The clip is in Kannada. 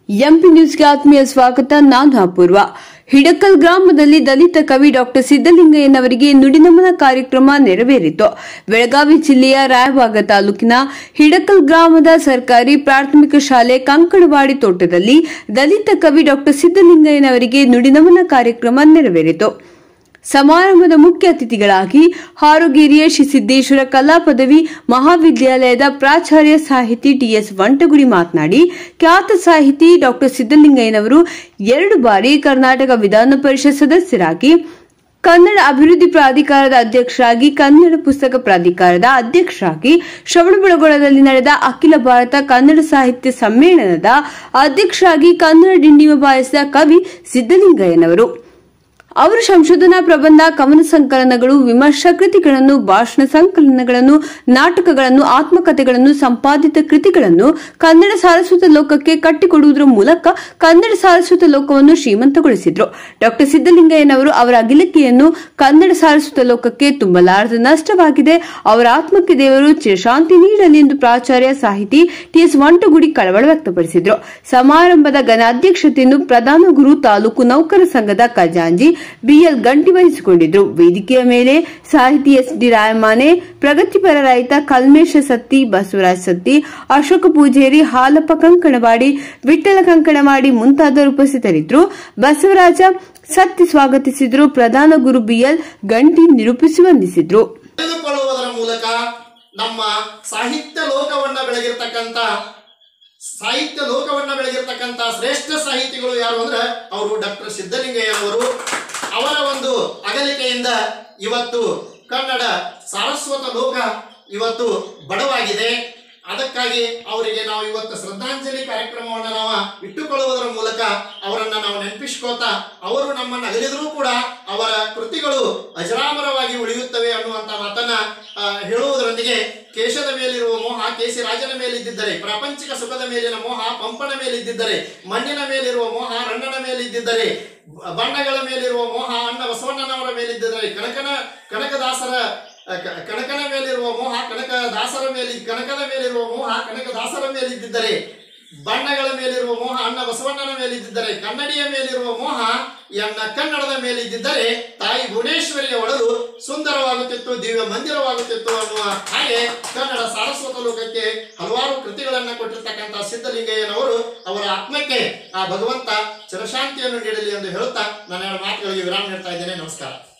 ಎಂಪಿ ನ್ಯೂಸ್ಗೆ ಆತ್ಮೀಯ ಸ್ವಾಗತ ನಾನು ಅಪೂರ್ವ ಹಿಡಕಲ್ ಗ್ರಾಮದಲ್ಲಿ ದಲಿತ ಕವಿ ಡಾಕ್ಟರ್ ಸಿದ್ದಲಿಂಗಯ್ಯನವರಿಗೆ ನುಡಿನಮನ ಕಾರ್ಯಕ್ರಮ ನೆರವೇರಿತು ಬೆಳಗಾವಿ ಜಿಲ್ಲೆಯ ರಾಯಬಾಗ ತಾಲೂಕಿನ ಹಿಡಕಲ್ ಗ್ರಾಮದ ಸರ್ಕಾರಿ ಪ್ರಾಥಮಿಕ ಶಾಲೆ ಕಂಕಣವಾಡಿ ತೋಟದಲ್ಲಿ ದಲಿತ ಕವಿ ಡಾಕ್ಟರ್ ಸಿದ್ದಲಿಂಗಯ್ಯನವರಿಗೆ ನುಡಿನಮನ ಕಾರ್ಯಕ್ರಮ ನೆರವೇರಿತು ಸಮಾರಂಭದ ಮುಖ್ಯ ಅತಿಥಿಗಳಾಗಿ ಹಾರೋಗೇರಿಯ ಶ್ರೀ ಸಿದ್ದೇಶ್ವರ ಕಲಾ ಪದವಿ ಮಹಾವಿದ್ಯಾಲಯದ ಪ್ರಾಚಾರ್ಯ ಸಾಹಿತಿ ಟಿಎಸ್ ವಂಟಗುಡಿ ಮಾತನಾಡಿ ಖ್ಯಾತ ಸಾಹಿತಿ ಡಾಕ್ಟರ್ ಸಿದ್ದಲಿಂಗಯ್ಯನವರು ಎರಡು ಬಾರಿ ಕರ್ನಾಟಕ ವಿಧಾನ ಪರಿಷತ್ ಸದಸ್ಯರಾಗಿ ಕನ್ನಡ ಅಭಿವೃದ್ಧಿ ಪ್ರಾಧಿಕಾರದ ಅಧ್ಯಕ್ಷರಾಗಿ ಕನ್ನಡ ಪುಸ್ತಕ ಪ್ರಾಧಿಕಾರದ ಅಧ್ಯಕ್ಷರಾಗಿ ಶ್ರವಣಬೆಳಗೊಳದಲ್ಲಿ ನಡೆದ ಅಖಿಲ ಭಾರತ ಕನ್ನಡ ಸಾಹಿತ್ಯ ಸಮ್ಮೇಳನದ ಅಧ್ಯಕ್ಷರಾಗಿ ಕನ್ನಡ ಡಿಂಡಿಮ ಬಾಯಿಸಿದ ಕವಿ ಸಿದ್ದಲಿಂಗಯ್ಯನವರು ಅವರು ಸಂಶೋಧನಾ ಪ್ರಬಂಧ ಕವನ ಸಂಕಲನಗಳು ವಿಮರ್ಶಾ ಕೃತಿಗಳನ್ನು ಭಾಷಣ ಸಂಕಲನಗಳನ್ನು ನಾಟಕಗಳನ್ನು ಆತ್ಮಕಥೆಗಳನ್ನು ಸಂಪಾದಿತ ಕೃತಿಗಳನ್ನು ಕನ್ನಡ ಸಾರಸ್ವತ ಲೋಕಕ್ಕೆ ಕಟ್ಟಿಕೊಡುವುದರ ಮೂಲಕ ಕನ್ನಡ ಸಾರಸ್ವತ ಲೋಕವನ್ನು ಶ್ರೀಮಂತಗೊಳಿಸಿದ್ರು ಡಾಕ್ಟರ್ ಸಿದ್ದಲಿಂಗಯ್ಯನವರು ಅವರ ಅಗಿಲಿಕೆಯನ್ನು ಕನ್ನಡ ಸಾರಸ್ವತ ಲೋಕಕ್ಕೆ ತುಂಬಲಾರದ ನಷ್ಟವಾಗಿದೆ ಅವರ ಆತ್ಮಕ್ಕೆ ದೇವರು ಚಿರಶಾಂತಿ ನೀಡಲಿ ಎಂದು ಪ್ರಾಚಾರ್ಯ ಸಾಹಿತಿ ಟಿಎಸ್ ವಂಟಗುಡಿ ಕಳವಳ ವ್ಯಕ್ತಪಡಿಸಿದ್ರು ಸಮಾರಂಭದ ಘನಾಧ್ಯಕ್ಷತೆಯನ್ನು ಪ್ರಧಾನ ಗುರು ತಾಲೂಕು ನೌಕರ ಸಂಘದ ಖಜಾಂಜಿ ಬಿಎಲ್ ಗಂಟಿ ವಹಿಸಿಕೊಂಡಿದ್ರು ವೇದಿಕೆಯ ಮೇಲೆ ಸಾಹಿತಿ ಎಸ್ ಡಿ ರಾಯಮಾನೆ ಪ್ರಗತಿಪರ ರೈತ ಕಲ್ಮೇಶ ಸತ್ತಿ ಬಸವರಾಜ್ ಸತ್ತಿ ಅಶೋಕ ಪೂಜೇರಿ ಹಾಲಪ್ಪ ಕಂಕಣವಾಡಿ ವಿಠ್ಠಲ ಕಂಕಣವಾಡಿ ಮುಂತಾದವರು ಉಪಸ್ಥಿತರಿದ್ದರು ಬಸವರಾಜ ಸತ್ತಿ ಸ್ವಾಗತಿಸಿದ್ರು ಪ್ರಧಾನ ಗುರು ಬಿಎಲ್ ಗಂಟಿ ನಿರೂಪಿಸಿ ವಂದಿಸಿದ್ರು ತಿಳಿದುಕೊಳ್ಳುವುದರ ಮೂಲಕ ನಮ್ಮ ಸಾಹಿತ್ಯ ಲೋಕವನ್ನ ಬೆಳಗಿರ್ತಕ್ಕಂಥ ಸಾಹಿತ್ಯ ಲೋಕವನ್ನ ಬೆಳಗಿರ್ತಕ್ಕಂಥ ಶ್ರೇಷ್ಠ ಸಾಹಿತಿಗಳು ಯಾರು ಅಂದ್ರೆ ಅವರು ಡಾಕ್ಟರ್ ಸಿದ್ದಲಿಂಗಯ್ಯನವರು ಅವರ ಒಂದು ಅಗಲಿಕೆಯಿಂದ ಇವತ್ತು ಕನ್ನಡ ಸಾರಸ್ವತ ಲೋಕ ಇವತ್ತು ಬಡವಾಗಿದೆ ಅದಕ್ಕಾಗಿ ಅವರಿಗೆ ನಾವು ಇವತ್ತು ಶ್ರದ್ಧಾಂಜಲಿ ಕಾರ್ಯಕ್ರಮವನ್ನು ನಾವು ಇಟ್ಟುಕೊಳ್ಳುವುದರ ಮೂಲಕ ಅವರನ್ನ ನಾವು ನೆನಪಿಸ್ಕೋತಾ ಅವರು ನಮ್ಮನ್ನು ಅಗಲಿದರೂ ಕೂಡ ಅವರ ಕೃತಿಗಳು ಅಜರಾಮರವಾಗಿ ಉಳಿಯುತ್ತವೆ ಅನ್ನುವಂಥ ಮಾತನ್ನ ಆ, ಹೇಳುವುದರೊಂದಿಗೆ ಕೇಶದ ಮೇಲಿರುವ ಮೋಹ ಕೇಸಿ ರಾಜನ ಮೇಲಿದ್ದಿದ್ದರೆ ಪ್ರಾಪಂಚಿಕ ಸುಖದ ಮೇಲಿನ ಮೋಹ ಪಂಪನ ಮೇಲಿದ್ದಿದ್ದರೆ ಮಣ್ಣಿನ ಮೇಲಿರುವ ಮೋಹ ರಣ್ಣನ ಮೇಲಿದ್ದಿದ್ದರೆ ಬಣ್ಣಗಳ ಮೇಲಿರುವ ಮೋಹ ಅಣ್ಣ ಬಸವಣ್ಣನವರ ಮೇಲಿದ್ದಿದ್ದರೆ ಕನಕನ ಕನಕದಾಸರ ಅ, ಕ- ಕನಕನ ಮೇಲಿರುವ ಮೋಹ ಕನಕ ದಾಸರ ಮೇಲೆ ಕನಕದ ಮೇಲಿರುವ ಮೋಹ ಕನಕ ದಾಸರ ಮೇಲಿದ್ದಿದ್ದರೆ ಬಣ್ಣಗಳ ಮೇಲಿರುವ ಮೋಹ ಅಣ್ಣ ಬಸವಣ್ಣನ ಮೇಲಿದ್ದಿದ್ದರೆ ಕನ್ನಡಿಯ ಮೇಲಿರುವ ಮೋಹ ಎನ್ನ ಕನ್ನಡದ ಮೇಲಿದ್ದಿದ್ದರೆ ತಾಯಿ ಭುವನೇಶ್ವರಿಯ ಒಡಲು ಸುಂದರವಾಗುತ್ತಿತ್ತು ದಿವ್ಯ ಮಂದಿರವಾಗುತ್ತಿತ್ತು ಅನ್ನುವ ಹಾಗೆ ಕನ್ನಡ ಸಾರಸ್ವತ ಲೋಕಕ್ಕೆ ಹಲವಾರು ಕೃತಿಗಳನ್ನ ಕೊಟ್ಟಿರ್ತಕ್ಕಂಥ ಸಿದ್ದಲಿಂಗಯ್ಯನವರು ಅವರ ಆತ್ಮಕ್ಕೆ ಆ ಭಗವಂತ ಚಿರಶಾಂತಿಯನ್ನು ನೀಡಲಿ ಎಂದು ಹೇಳುತ್ತಾ ನನ್ನ ಎರಡು ಮಾತುಗಳಿಗೆ ವಿರಾಮ ನೀಡ್ತಾ ಇದ್ದೇನೆ ನಮಸ್ಕಾರ